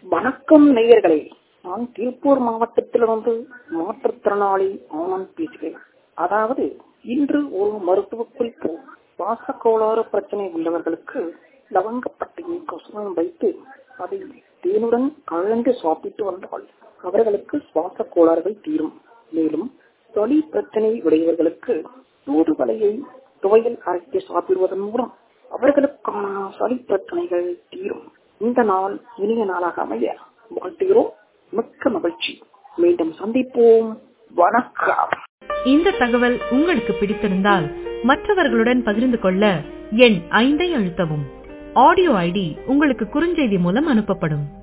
வணக்கம் நேயர்களே நான் திருப்பூர் மாவட்டத்திலிருந்து மாற்றுத்திறனாளி ஆனந்த் பேசுகிறேன் அதாவது இன்று ஒரு மருத்துவ குறிப்பு சுவாச கோளாறு பிரச்சனை உள்ளவர்களுக்கு லவங்கப்பட்டையை கசுவம் வைத்து அதை தேனுடன் கலந்து சாப்பிட்டு வந்தால் அவர்களுக்கு சுவாச கோளாறுகள் தீரும் மேலும் தொலி பிரச்சனை உடையவர்களுக்கு தூதுவளையை துவையல் அரைத்து சாப்பிடுவதன் மூலம் அவர்களுக்கான சளி பிரச்சனைகள் தீரும் இந்த நாள் இனிய நாளாக அமைய வாழ்த்துகிறோம் மிக்க மகிழ்ச்சி மீண்டும் சந்திப்போம் வணக்கம் இந்த தகவல் உங்களுக்கு பிடித்திருந்தால் மற்றவர்களுடன் பகிர்ந்து கொள்ள எண் ஐந்தை அழுத்தவும் ஆடியோ ஐடி உங்களுக்கு குறுஞ்செய்தி மூலம் அனுப்பப்படும்